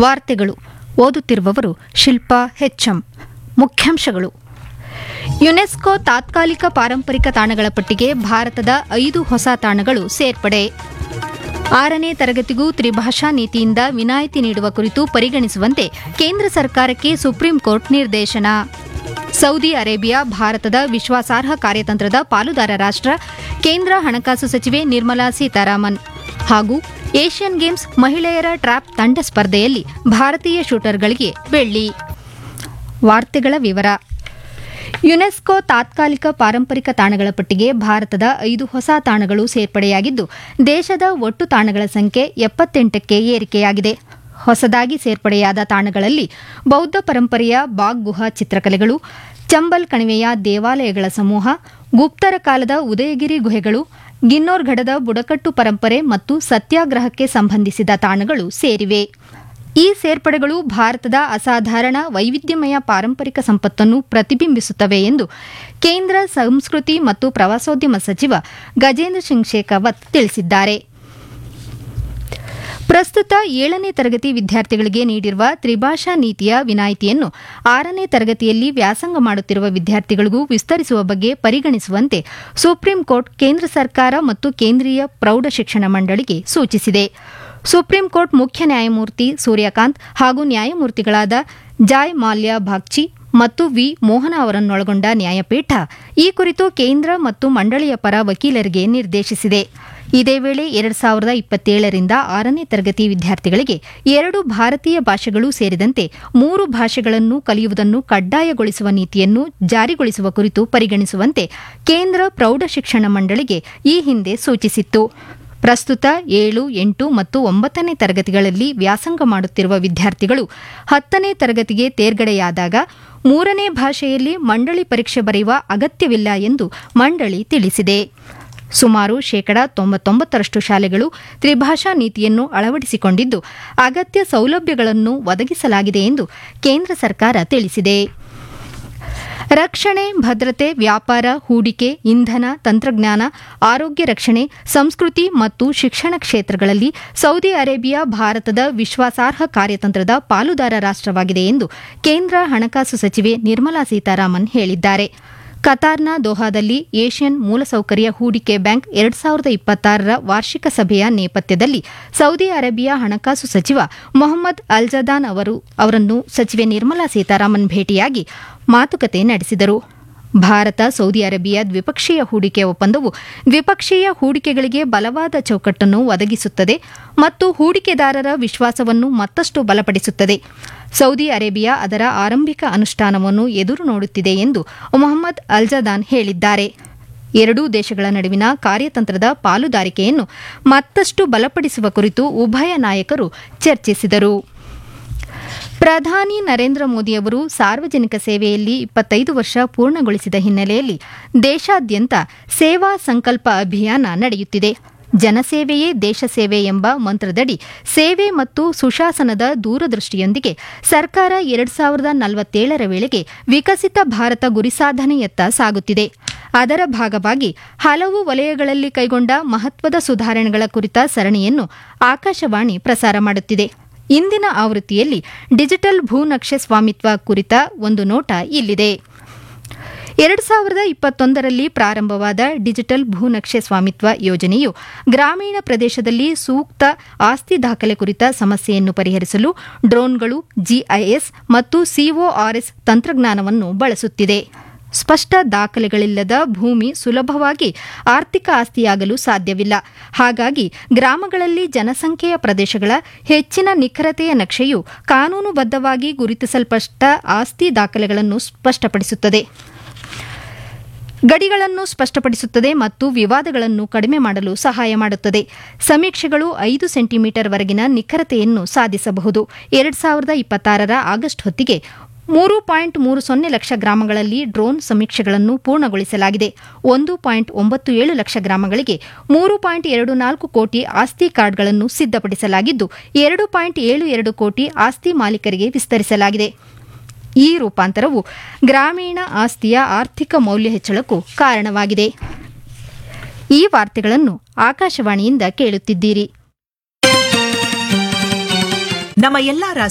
ವಾರ್ತೆಗಳು ಓದುತ್ತಿರುವವರು ಶಿಲ್ಪಾ ಹೆಚ್ಎಂ ಮುಖ್ಯಾಂಶಗಳು ಯುನೆಸ್ಕೋ ತಾತ್ಕಾಲಿಕ ಪಾರಂಪರಿಕ ತಾಣಗಳ ಪಟ್ಟಿಗೆ ಭಾರತದ ಐದು ಹೊಸ ತಾಣಗಳು ಸೇರ್ಪಡೆ ಆರನೇ ತರಗತಿಗೂ ತ್ರಿಭಾಷಾ ನೀತಿಯಿಂದ ವಿನಾಯಿತಿ ನೀಡುವ ಕುರಿತು ಪರಿಗಣಿಸುವಂತೆ ಕೇಂದ್ರ ಸರ್ಕಾರಕ್ಕೆ ಸುಪ್ರೀಂ ಕೋರ್ಟ್ ನಿರ್ದೇಶನ ಸೌದಿ ಅರೇಬಿಯಾ ಭಾರತದ ವಿಶ್ವಾಸಾರ್ಹ ಕಾರ್ಯತಂತ್ರದ ಪಾಲುದಾರ ರಾಷ್ಟ್ರ ಕೇಂದ್ರ ಹಣಕಾಸು ಸಚಿವೆ ನಿರ್ಮಲಾ ಸೀತಾರಾಮನ್ ಹಾಗೂ ಏಷ್ಯನ್ ಗೇಮ್ಸ್ ಮಹಿಳೆಯರ ಟ್ರ್ಯಾಪ್ ತಂಡ ಸ್ಪರ್ಧೆಯಲ್ಲಿ ಭಾರತೀಯ ಶೂಟರ್ಗಳಿಗೆ ಬೆಳ್ಳಿ ವಾರ್ತೆಗಳ ವಿವರ ಯುನೆಸ್ಕೋ ತಾತ್ಕಾಲಿಕ ಪಾರಂಪರಿಕ ತಾಣಗಳ ಪಟ್ಟಿಗೆ ಭಾರತದ ಐದು ಹೊಸ ತಾಣಗಳು ಸೇರ್ಪಡೆಯಾಗಿದ್ದು ದೇಶದ ಒಟ್ಟು ತಾಣಗಳ ಸಂಖ್ಯೆ ಎಪ್ಪತ್ತೆಂಟಕ್ಕೆ ಏರಿಕೆಯಾಗಿದೆ ಹೊಸದಾಗಿ ಸೇರ್ಪಡೆಯಾದ ತಾಣಗಳಲ್ಲಿ ಬೌದ್ಧ ಪರಂಪರೆಯ ಬಾಗ್ ಗುಹಾ ಚಿತ್ರಕಲೆಗಳು ಚಂಬಲ್ ಕಣಿವೆಯ ದೇವಾಲಯಗಳ ಸಮೂಹ ಗುಪ್ತರ ಕಾಲದ ಉದಯಗಿರಿ ಗುಹೆಗಳು ಗಿನ್ನೋರ್ಗಢದ ಬುಡಕಟ್ಟು ಪರಂಪರೆ ಮತ್ತು ಸತ್ಯಾಗ್ರಹಕ್ಕೆ ಸಂಬಂಧಿಸಿದ ತಾಣಗಳು ಸೇರಿವೆ ಈ ಸೇರ್ಪಡೆಗಳು ಭಾರತದ ಅಸಾಧಾರಣ ವೈವಿಧ್ಯಮಯ ಪಾರಂಪರಿಕ ಸಂಪತ್ತನ್ನು ಪ್ರತಿಬಿಂಬಿಸುತ್ತವೆ ಎಂದು ಕೇಂದ್ರ ಸಂಸ್ಕೃತಿ ಮತ್ತು ಪ್ರವಾಸೋದ್ಯಮ ಸಚಿವ ಗಜೇಂದ್ರ ಸಿಂಗ್ ಶೇಖಾವತ್ ತಿಳಿಸಿದ್ದಾರೆ ಪ್ರಸ್ತುತ ಏಳನೇ ತರಗತಿ ವಿದ್ಯಾರ್ಥಿಗಳಿಗೆ ನೀಡಿರುವ ತ್ರಿಭಾಷಾ ನೀತಿಯ ವಿನಾಯಿತಿಯನ್ನು ಆರನೇ ತರಗತಿಯಲ್ಲಿ ವ್ಯಾಸಂಗ ಮಾಡುತ್ತಿರುವ ವಿದ್ಯಾರ್ಥಿಗಳಿಗೂ ವಿಸ್ತರಿಸುವ ಬಗ್ಗೆ ಪರಿಗಣಿಸುವಂತೆ ಸುಪ್ರೀಂ ಕೋರ್ಟ್ ಕೇಂದ್ರ ಸರ್ಕಾರ ಮತ್ತು ಕೇಂದ್ರೀಯ ಪ್ರೌಢಶಿಕ್ಷಣ ಮಂಡಳಿಗೆ ಸೂಚಿಸಿದೆ ಸುಪ್ರೀಂ ಕೋರ್ಟ್ ಮುಖ್ಯ ನ್ಯಾಯಮೂರ್ತಿ ಸೂರ್ಯಕಾಂತ್ ಹಾಗೂ ನ್ಯಾಯಮೂರ್ತಿಗಳಾದ ಜಾಯ್ ಮಾಲ್ಯ ಬಾಗ್ಚಿ ಮತ್ತು ವಿ ಮೋಹನ ಅವರನ್ನೊಳಗೊಂಡ ನ್ಯಾಯಪೀಠ ಈ ಕುರಿತು ಕೇಂದ್ರ ಮತ್ತು ಮಂಡಳಿಯ ಪರ ವಕೀಲರಿಗೆ ನಿರ್ದೇಶಿಸಿದೆ ಇದೇ ವೇಳೆ ಎರಡು ಸಾವಿರದ ಇಪ್ಪತ್ತೇಳರಿಂದ ಆರನೇ ತರಗತಿ ವಿದ್ಯಾರ್ಥಿಗಳಿಗೆ ಎರಡು ಭಾರತೀಯ ಭಾಷೆಗಳು ಸೇರಿದಂತೆ ಮೂರು ಭಾಷೆಗಳನ್ನು ಕಲಿಯುವುದನ್ನು ಕಡ್ಡಾಯಗೊಳಿಸುವ ನೀತಿಯನ್ನು ಜಾರಿಗೊಳಿಸುವ ಕುರಿತು ಪರಿಗಣಿಸುವಂತೆ ಕೇಂದ್ರ ಪ್ರೌಢಶಿಕ್ಷಣ ಮಂಡಳಿಗೆ ಈ ಹಿಂದೆ ಸೂಚಿಸಿತ್ತು ಪ್ರಸ್ತುತ ಏಳು ಎಂಟು ಮತ್ತು ಒಂಬತ್ತನೇ ತರಗತಿಗಳಲ್ಲಿ ವ್ಯಾಸಂಗ ಮಾಡುತ್ತಿರುವ ವಿದ್ಯಾರ್ಥಿಗಳು ಹತ್ತನೇ ತರಗತಿಗೆ ತೇರ್ಗಡೆಯಾದಾಗ ಮೂರನೇ ಭಾಷೆಯಲ್ಲಿ ಮಂಡಳಿ ಪರೀಕ್ಷೆ ಬರೆಯುವ ಅಗತ್ಯವಿಲ್ಲ ಎಂದು ಮಂಡಳಿ ತಿಳಿಸಿದೆ ಸುಮಾರು ಶೇಕಡ ತೊಂಬತ್ತೊಂಬತ್ತರಷ್ಟು ಶಾಲೆಗಳು ತ್ರಿಭಾಷಾ ನೀತಿಯನ್ನು ಅಳವಡಿಸಿಕೊಂಡಿದ್ದು ಅಗತ್ಯ ಸೌಲಭ್ಯಗಳನ್ನು ಒದಗಿಸಲಾಗಿದೆ ಎಂದು ಕೇಂದ್ರ ಸರ್ಕಾರ ತಿಳಿಸಿದೆ ರಕ್ಷಣೆ ಭದ್ರತೆ ವ್ಯಾಪಾರ ಹೂಡಿಕೆ ಇಂಧನ ತಂತ್ರಜ್ಞಾನ ಆರೋಗ್ಯ ರಕ್ಷಣೆ ಸಂಸ್ಕೃತಿ ಮತ್ತು ಶಿಕ್ಷಣ ಕ್ಷೇತ್ರಗಳಲ್ಲಿ ಸೌದಿ ಅರೇಬಿಯಾ ಭಾರತದ ವಿಶ್ವಾಸಾರ್ಹ ಕಾರ್ಯತಂತ್ರದ ಪಾಲುದಾರ ರಾಷ್ಟವಾಗಿದೆ ಎಂದು ಕೇಂದ್ರ ಹಣಕಾಸು ಸಚಿವೆ ನಿರ್ಮಲಾ ಸೀತಾರಾಮನ್ ಹೇಳಿದ್ದಾರೆ ಕತಾರ್ನ ದೋಹಾದಲ್ಲಿ ಏಷ್ಯನ್ ಮೂಲಸೌಕರ್ಯ ಹೂಡಿಕೆ ಬ್ಯಾಂಕ್ ಎರಡ್ ಸಾವಿರದ ಇಪ್ಪತ್ತಾರರ ವಾರ್ಷಿಕ ಸಭೆಯ ನೇಪಥ್ಯದಲ್ಲಿ ಸೌದಿ ಅರೇಬಿಯಾ ಹಣಕಾಸು ಸಚಿವ ಮೊಹಮ್ಮದ್ ಅಲ್ಜದಾನ್ ಅವರು ಅವರನ್ನು ಸಚಿವೆ ನಿರ್ಮಲಾ ಸೀತಾರಾಮನ್ ಭೇಟಿಯಾಗಿ ಮಾತುಕತೆ ನಡೆಸಿದರು ಭಾರತ ಸೌದಿ ಅರೇಬಿಯಾ ದ್ವಿಪಕ್ಷೀಯ ಹೂಡಿಕೆ ಒಪ್ಪಂದವು ದ್ವಿಪಕ್ಷೀಯ ಹೂಡಿಕೆಗಳಿಗೆ ಬಲವಾದ ಚೌಕಟ್ಟನ್ನು ಒದಗಿಸುತ್ತದೆ ಮತ್ತು ಹೂಡಿಕೆದಾರರ ವಿಶ್ವಾಸವನ್ನು ಮತ್ತಷ್ಟು ಬಲಪಡಿಸುತ್ತದೆ ಸೌದಿ ಅರೇಬಿಯಾ ಅದರ ಆರಂಭಿಕ ಅನುಷ್ಠಾನವನ್ನು ಎದುರು ನೋಡುತ್ತಿದೆ ಎಂದು ಮೊಹಮ್ಮದ್ ಅಲ್ಜದಾನ್ ಹೇಳಿದ್ದಾರೆ ಎರಡೂ ದೇಶಗಳ ನಡುವಿನ ಕಾರ್ಯತಂತ್ರದ ಪಾಲುದಾರಿಕೆಯನ್ನು ಮತ್ತಷ್ಟು ಬಲಪಡಿಸುವ ಕುರಿತು ಉಭಯ ನಾಯಕರು ಚರ್ಚಿಸಿದರು ಪ್ರಧಾನಿ ನರೇಂದ್ರ ಮೋದಿಯವರು ಸಾರ್ವಜನಿಕ ಸೇವೆಯಲ್ಲಿ ಇಪ್ಪತ್ತೈದು ವರ್ಷ ಪೂರ್ಣಗೊಳಿಸಿದ ಹಿನ್ನೆಲೆಯಲ್ಲಿ ದೇಶಾದ್ಯಂತ ಸೇವಾ ಸಂಕಲ್ಪ ಅಭಿಯಾನ ನಡೆಯುತ್ತಿದೆ ಜನಸೇವೆಯೇ ದೇಶ ಸೇವೆ ಎಂಬ ಮಂತ್ರದಡಿ ಸೇವೆ ಮತ್ತು ಸುಶಾಸನದ ದೂರದೃಷ್ಟಿಯೊಂದಿಗೆ ಸರ್ಕಾರ ಎರಡ್ ಸಾವಿರದ ನಲವತ್ತೇಳರ ವೇಳೆಗೆ ವಿಕಸಿತ ಭಾರತ ಗುರಿ ಸಾಧನೆಯತ್ತ ಸಾಗುತ್ತಿದೆ ಅದರ ಭಾಗವಾಗಿ ಹಲವು ವಲಯಗಳಲ್ಲಿ ಕೈಗೊಂಡ ಮಹತ್ವದ ಸುಧಾರಣೆಗಳ ಕುರಿತ ಸರಣಿಯನ್ನು ಆಕಾಶವಾಣಿ ಪ್ರಸಾರ ಮಾಡುತ್ತಿದೆ ಇಂದಿನ ಆವೃತ್ತಿಯಲ್ಲಿ ಡಿಜಿಟಲ್ ಭೂನಕ್ಷೆ ಸ್ವಾಮಿತ್ವ ಕುರಿತ ಒಂದು ನೋಟ ಇಲ್ಲಿದೆ ಎರಡು ಸಾವಿರದ ಇಪ್ಪತ್ತೊಂದರಲ್ಲಿ ಪ್ರಾರಂಭವಾದ ಡಿಜಿಟಲ್ ಭೂನಕ್ಷೆ ಸ್ವಾಮಿತ್ವ ಯೋಜನೆಯು ಗ್ರಾಮೀಣ ಪ್ರದೇಶದಲ್ಲಿ ಸೂಕ್ತ ಆಸ್ತಿ ದಾಖಲೆ ಕುರಿತ ಸಮಸ್ಯೆಯನ್ನು ಪರಿಹರಿಸಲು ಡ್ರೋನ್ಗಳು ಜಿಐಎಸ್ ಮತ್ತು ಸಿಒಆರ್ಎಸ್ ತಂತ್ರಜ್ಞಾನವನ್ನು ಬಳಸುತ್ತಿದೆ ಸ್ಪಷ್ಟ ದಾಖಲೆಗಳಿಲ್ಲದ ಭೂಮಿ ಸುಲಭವಾಗಿ ಆರ್ಥಿಕ ಆಸ್ತಿಯಾಗಲು ಸಾಧ್ಯವಿಲ್ಲ ಹಾಗಾಗಿ ಗ್ರಾಮಗಳಲ್ಲಿ ಜನಸಂಖ್ಯೆಯ ಪ್ರದೇಶಗಳ ಹೆಚ್ಚಿನ ನಿಖರತೆಯ ನಕ್ಷೆಯು ಕಾನೂನುಬದ್ಧವಾಗಿ ಗುರುತಿಸಲ್ಪಟ್ಟ ಆಸ್ತಿ ದಾಖಲೆಗಳನ್ನು ಸ್ಪಷ್ಟಪಡಿಸುತ್ತದೆ ಗಡಿಗಳನ್ನು ಸ್ಪಷ್ಟಪಡಿಸುತ್ತದೆ ಮತ್ತು ವಿವಾದಗಳನ್ನು ಕಡಿಮೆ ಮಾಡಲು ಸಹಾಯ ಮಾಡುತ್ತದೆ ಸಮೀಕ್ಷೆಗಳು ಐದು ಸೆಂಟಿಮೀಟರ್ ವರೆಗಿನ ನಿಖರತೆಯನ್ನು ಸಾಧಿಸಬಹುದು ಎರಡ್ ಸಾವಿರದ ಇಪ್ಪತ್ತಾರರ ಆಗಸ್ಟ್ ಹೊತ್ತಿಗೆ ಮೂರು ಪಾಯಿಂಟ್ ಮೂರು ಸೊನ್ನೆ ಲಕ್ಷ ಗ್ರಾಮಗಳಲ್ಲಿ ಡ್ರೋನ್ ಸಮೀಕ್ಷೆಗಳನ್ನು ಪೂರ್ಣಗೊಳಿಸಲಾಗಿದೆ ಒಂದು ಪಾಯಿಂಟ್ ಒಂಬತ್ತು ಏಳು ಲಕ್ಷ ಗ್ರಾಮಗಳಿಗೆ ಮೂರು ಪಾಯಿಂಟ್ ಎರಡು ನಾಲ್ಕು ಕೋಟಿ ಆಸ್ತಿ ಕಾರ್ಡ್ಗಳನ್ನು ಸಿದ್ಧಪಡಿಸಲಾಗಿದ್ದು ಎರಡು ಪಾಯಿಂಟ್ ಏಳು ಎರಡು ಕೋಟಿ ಆಸ್ತಿ ಮಾಲೀಕರಿಗೆ ವಿಸ್ತರಿಸಲಾಗಿದೆ ಈ ರೂಪಾಂತರವು ಗ್ರಾಮೀಣ ಆಸ್ತಿಯ ಆರ್ಥಿಕ ಮೌಲ್ಯ ಹೆಚ್ಚಳಕ್ಕೂ ಕಾರಣವಾಗಿದೆ ಈ ವಾರ್ತೆಗಳನ್ನು ಆಕಾಶವಾಣಿಯಿಂದ ಕೇಳುತ್ತಿದ್ದೀರಿ ನಮ್ಮ ಎಲ್ಲಾ